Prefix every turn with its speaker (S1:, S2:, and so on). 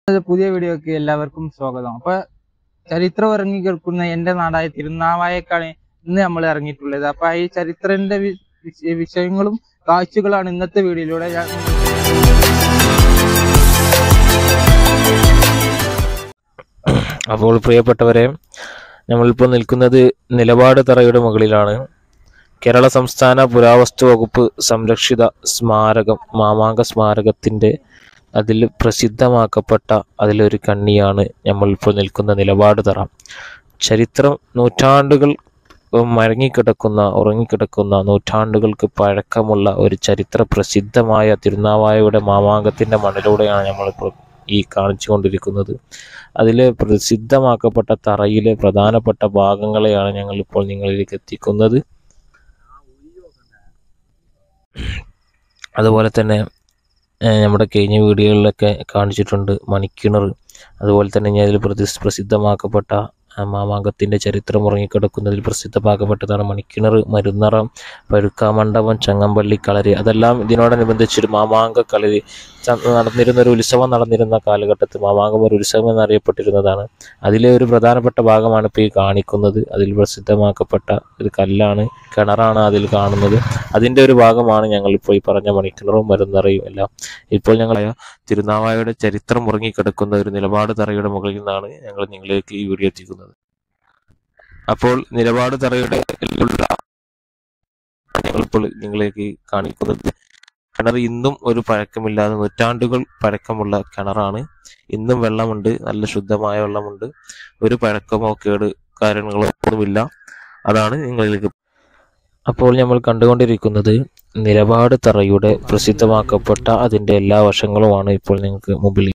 S1: പുതിയ വീഡിയോക്ക് എല്ലാവർക്കും സ്വാഗതം അപ്പൊ ചരിത്രം ഇറങ്ങി കേൾക്കുന്ന എന്റെ നാടായ തിരുനാവായക്കാണ് ഇന്ന് നമ്മൾ ഇറങ്ങിയിട്ടുള്ളത് അപ്പൊ ഈ ചരിത്രന്റെ വി- വിഷ- വിഷയങ്ങളും കാഴ്ചകളാണ് ഇന്നത്തെ വീഡിയോയിലൂടെ ഞാൻ
S2: അപ്പോൾ പ്രിയപ്പെട്ടവരെ നമ്മളിപ്പോൾ നിൽക്കുന്നത് നിലപാട് തറയുടെ മുകളിലാണ് കേരള സംസ്ഥാന പുരാവസ്തു വകുപ്പ് സംരക്ഷിത സ്മാരകം മാമാങ്ക സ്മാരകത്തിൻ്റെ അതിൽ പ്രസിദ്ധമാക്കപ്പെട്ട അതിലൊരു കണ്ണിയാണ് നമ്മളിപ്പോൾ നിൽക്കുന്ന നിലപാട് തറ ചരിത്രം നൂറ്റാണ്ടുകൾ മയങ്ങിക്കിടക്കുന്ന ഉറങ്ങിക്കിടക്കുന്ന നൂറ്റാണ്ടുകൾക്ക് പഴക്കമുള്ള ഒരു ചരിത്ര പ്രസിദ്ധമായ തിരുനാവായയുടെ മാമാങ്കത്തിൻ്റെ മണ്ണിലൂടെയാണ് നമ്മളിപ്പോൾ ഈ കാണിച്ചുകൊണ്ടിരിക്കുന്നത് അതിൽ പ്രസിദ്ധമാക്കപ്പെട്ട തറയിലെ പ്രധാനപ്പെട്ട ഭാഗങ്ങളെയാണ് ഞങ്ങൾ ഇപ്പോൾ നിങ്ങളിലേക്ക് എത്തിക്കുന്നത് അതുപോലെ തന്നെ ഏഹ്, നമ്മുടെ കഴിഞ്ഞ വീഡിയോകളിലൊക്കെ കാണിച്ചിട്ടുണ്ട് മണിക്കിണർ അതുപോലെ തന്നെ ഇനി അതിൽ പ്രതി പ്രസിദ്ധമാക്കപ്പെട്ട ആ, മാമാങ്കത്തിൻ്റെ ചരിത്രം ഉറങ്ങിക്കിടക്കുന്നതിൽ പ്രസിദ്ധമാക്കപ്പെട്ടതാണ് മണിക്കിണർ മരുന്നറ പഴുക്കാമണ്ഡപം ചങ്ങമ്പള്ളി കളരി അതെല്ലാം ഇതിനോടനുബന്ധിച്ചൊരു മാമാങ്ക കളരി ച- നടന്നിരുന്ന ഒരു ഉത്സവം നടന്നിരുന്ന കാലഘട്ടത്തിൽ മാമാങ്കം ഒരു ഉത്സവം എന്നറിയപ്പെട്ടിരുന്നതാണ് അതിലെ ഒരു പ്രധാനപ്പെട്ട ഭാഗമാണ് ഇപ്പോൾ ഈ കാണിക്കുന്നത് അതിൽ പ്രസിദ്ധമാക്കപ്പെട്ട ഒരു കല്ലാണ് കിണറാണ് അതിൽ കാണുന്നത് അതിൻ്റെ ഒരു ഭാഗമാണ് ഞങ്ങൾ ഇപ്പോൾ ഈ പറഞ്ഞ മണിക്കിണറും മരുന്നറയും എല്ലാം ഇപ്പോൾ ഞങ്ങൾ തിരുനാവായയുടെ ചരിത്രം ഉറങ്ങിക്കിടക്കുന്ന ഒരു നിലപാട് തറയുടെ മുകളിൽ നിന്നാണ് ഞങ്ങൾ നിങ്ങളിലേക്ക് ഈ വീഡിയോ എത്തിക്കുന്നത് അപ്പോൾ നിലപാട് തറയുടെ ഉള്ള ഞങ്ങളിപ്പോൾ നിങ്ങളിലേക്ക് കാണിക്കുന്നത് കിണർ ഇന്നും ഒരു പഴക്കമില്ലാതെ നൂറ്റാണ്ടുകൾ പഴക്കമുള്ള കിണറാണ് ഇന്നും വെള്ളമുണ്ട് നല്ല ശുദ്ധമായ വെള്ളമുണ്ട് ഒരു പഴക്കമോ കേട് കാര്യങ്ങളോ ഒന്നുമില്ല അതാണ് നിങ്ങളിലേക്ക് അപ്പോൾ നമ്മൾ കണ്ടുകൊണ്ടിരിക്കുന്നത് നിലപാട് തറയുടെ പ്രസിദ്ധമാക്കപ്പെട്ട അതിൻ്റെ എല്ലാ വശങ്ങളുമാണ് ഇപ്പോൾ നിങ്ങൾക്ക് മുമ്പിൽ